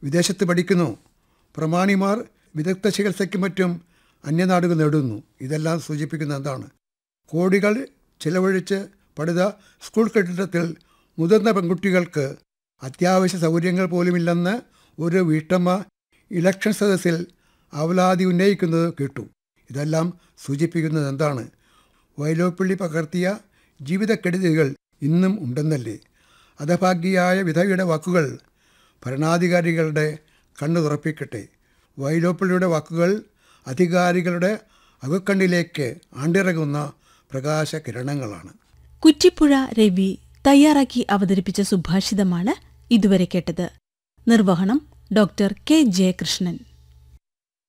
വിദേശത്ത് പഠിക്കുന്നു പ്രമാണിമാർ വിദഗ്ധ ചികിത്സയ്ക്കും മറ്റും അന്യനാടുകൾ നേടുന്നു ഇതെല്ലാം സൂചിപ്പിക്കുന്ന എന്താണ് കോടികൾ ചിലവഴിച്ച് പടുത സ്കൂൾ കെട്ടിടത്തിൽ മുതിർന്ന പെൺകുട്ടികൾക്ക് അത്യാവശ്യ സൗകര്യങ്ങൾ പോലുമില്ലെന്ന് ഒരു വീട്ടമ്മ ഇലക്ഷൻ സദസ്സിൽ അവലാതി ഉന്നയിക്കുന്നത് കേട്ടു ഇതെല്ലാം സൂചിപ്പിക്കുന്നത് എന്താണ് വയലോപ്പള്ളി പകർത്തിയ ജീവിതക്കെടുതികൾ ഇന്നും ഉണ്ടെന്നല്ലേ അധഭാഗ്യയായ വിധവയുടെ വാക്കുകൾ ഭരണാധികാരികളുടെ കണ്ണു തുറപ്പിക്കട്ടെ വൈലോപ്പള്ളിയുടെ വാക്കുകൾ അധികാരികളുടെ അകക്കണ്ണിലേക്ക് ആണ്ടിറങ്ങുന്ന പ്രകാശ കിരണങ്ങളാണ് കുറ്റിപ്പുഴ രവി തയ്യാറാക്കി അവതരിപ്പിച്ച സുഭാഷിതമാണ് ഇതുവരെ കേട്ടത് നിർവഹണം ഡോക്ടർ കെ ജയകൃഷ്ണൻ